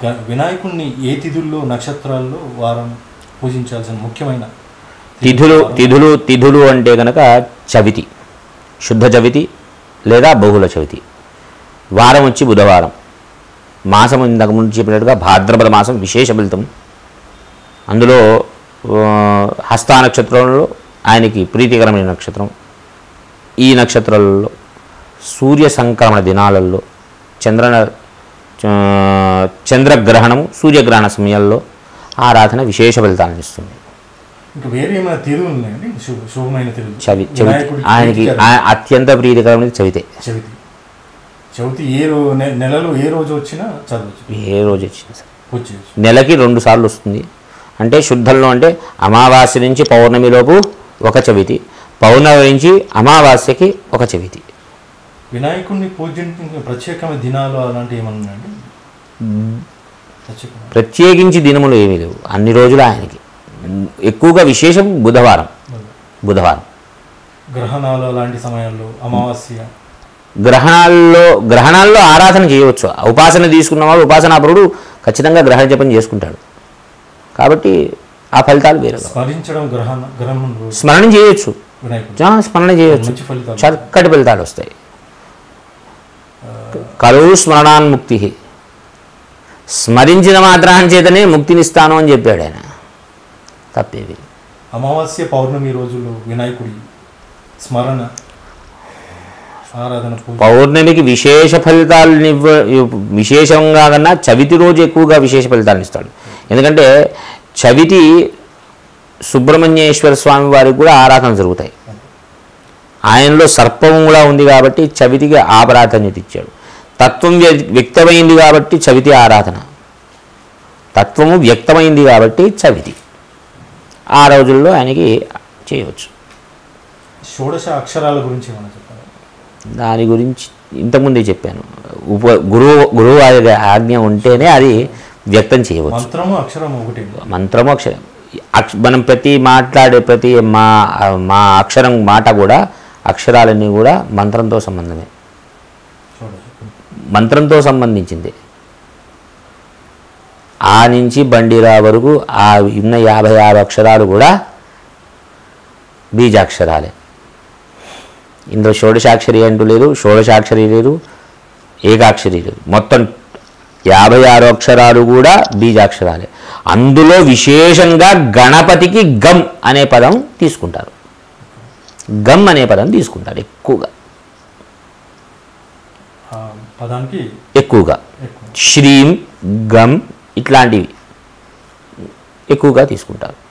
గ- వినాయకుడిని ఏ తిథుల్లో నక్షత్రాల్లో వారం పూజించాల్సిన ముఖ్యమైన తిథులు తిథులు తిథులు అంటే కనుక చవితి శుద్ధ చవితి లేదా బహుళ చవితి వారం వచ్చి బుధవారం మాసం ఇంతకు ముందు చెప్పినట్టుగా భాద్రపద మాసం విశేష ఫలితం అందులో ఆ, హస్తా నక్షత్రంలో ఆయనకి ప్రీతికరమైన నక్షత్రం ఈ నక్షత్రాలలో సూర్య సంక్రమణ దినాలలో చంద్ర చ- చంద్రగ్రహణం సూర్యగ్రహణ సమయాల్లో ఆరాధన విశేష ఫలితాలను ఇస్తుంది ఇంకా వేరే ఏమైనా తిథులు ఉన్నాయండి శుభ శుభమైన తిథులు చవి చవితి వినాయకుడికి ఆయనకి ప్రీతికరం. ఆ- అత్యంత ప్రీతికరమైనది చవితే చవితి చవితి ఏ రో నె- నెలలో ఏ రోజు వచ్చినా చదవచ్చు ఏ రోజు వచ్చినా సరే పూజ చేయొచ్చు నెలకి రెండు సార్లు వస్తుంది అంటే శుద్ధంలో అంటే అమావాస్య నుంచి పౌర్ణమిలోపు ఒక చవితి పౌర్ణమి నుంచి అమావాస్యకి ఒక చవితి వినాయకుడిని పూజించే ప్రత్యేకమైన దినాలు అలాంటివి ఏమన్నా ఉన్నాయండి ప్రత్యేకమైన ప్రత్యేకించి దినములు ఏమీ లేవు అన్ని రోజులు ఆయనకి ఎక్కువగా విశేషం బుధవారం బుధవారం గ్రహణాలు అలాంటి సమయాల్లో అమావాస్య గ్రహణాల్లో గ్రహణాల్లో ఆరాధన చేయవచ్చు ఉపాసన తీసుకున్నవాడు ఉపాసనాపరుడు ఖచ్చితంగా గ్రహణ జపం చేసుకుంటాడు కాబట్టి ఆ ఫలితాలు వేరు స్మరించడం గ్రహణ గ్రహణం రోజు స్మరణ చేయొచ్చు వినాయకుడు ఆ, స్మరణ చేయొచ్చు మంచి ఫలితాలు చక్కటి ఫలితాలు వస్తాయి కలువు స్మరణాన్ముక్తి స్మరించిన మాత్రాన్ని చేతనే ముక్తినిస్తాను అని చెప్పాడు ఆయన తప్పేవి అమావాస్య పౌర్ణమి రోజుల్లో వినాయకుడి స్మరణ ఆరాధన పూజ పౌర్ణమికి విశేష ఫలితాలను ఇవ్వ ఇవ్- విశేషంగా కన్నా చవితి రోజు ఎక్కువగా విశేష ఫలితాలను ఇస్తాడు ఎందుకంటే చవితి సుబ్రహ్మణ్యేశ్వర స్వామి వారికి కూడా ఆరాధన జరుగుతాయి ఆయనలో సర్పం కూడా ఉంది కాబట్టి చవితికి ఆ ప్రాధాన్యత ఇచ్చాడు తత్వం వ్య- వ్యక్తమైంది కాబట్టి చవితి ఆరాధన తత్వము వ్యక్తమైంది కాబట్టి చవితి ఆ రోజుల్లో ఆయనకి చేయవచ్చు షోడశ అక్షరాల గురించి ఏమైనా చెప్పాలి దాని గురించి ఇంతకుముందే చెప్పాను ఉప గురువు గురువు ఆజ్ఞ- ఆజ్ఞ ఉంటేనే అది వ్యక్తం చేయవచ్చు మంత్రము అక్షరం ఒకటి మంత్రము అక్షరం అక్ష మనం ప్రతి మాట్లాడే ప్రతి మా మా అక్షరం మాట కూడా అక్షరాలన్నీ కూడా మంత్రంతో సంబంధమే షోడశ మంత్రంతో సంబంధించింది ఆ నుంచి బండిరా వరకు ఆ ఉన్న యాభై ఆరు అక్షరాలు కూడా బీజాక్షరాలే ఇందులో షోడశాక్షరి అంటూ లేదు షోడశాక్షరి లేదు ఏకాక్షరి లేదు మొత్తం యాభై ఆరు అక్షరాలు కూడా బీజాక్షరాలే అందులో విశేషంగా గణపతికి గమ్ అనే పదం తీసుకుంటారు గమ్ అనే పదం తీసుకుంటారు ఎక్కువగా ఆ పదానికి ఎక్కువగా ఎక్కువ శ్రీం గమ్ ఇట్లాంటివి ఎక్కువగా తీసుకుంటారు